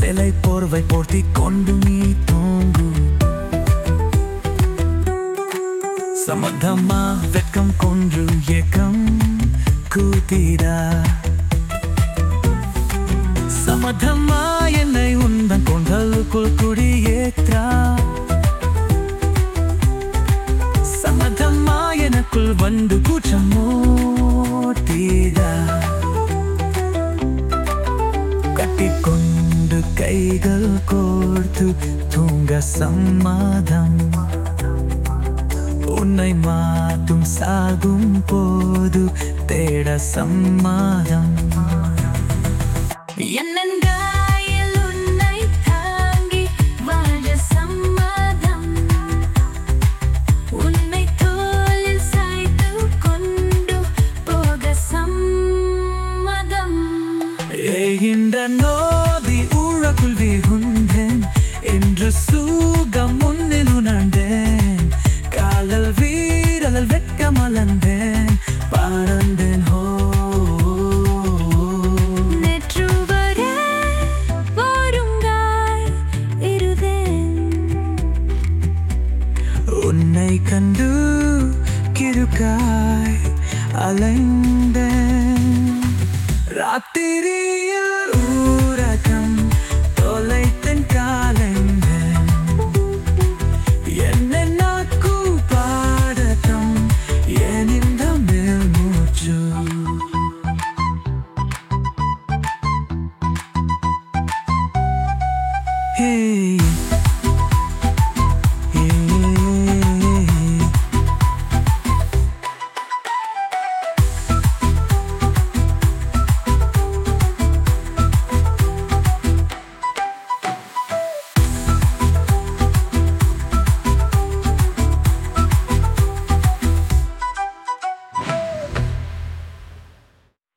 சிலை போர்வை போர்த்தி கொண்டு நீ தூங்கு சமதமா வெட்கம் கொன்று ஏக்கம் கூத்திடா சமதமா என்னை உந்தன் கொண்டலுக்குள் குடியேற்றா சமதமா எனக்குள் வந்து கூச்சம் மூட்டிடா கட்டிக்கொண்டு கைகள் கோர்த்து தூங்க சம்மதம் உன்னை மாட்டும் சாகும் போது தேட சம்மதம் என்னங்காயில் உன்னை தாங்கி வாழ சம்மதம் உன்னை தோளில் சாய்த்து கொண்டு போக சம்மதம் ஏகின்ற நோதி ஊழக்குள் வீகுந்தேன் என்று சூகம் முன்னில் உணர்ந்தேன் காலல் வீரல் வெட்கமலந்தேன் பறந்தேன் ஹோ நேற்று வரை ஒருங்காய் இருந்தேன் உன்னை கண்டு கிருக்காய் அலைந்த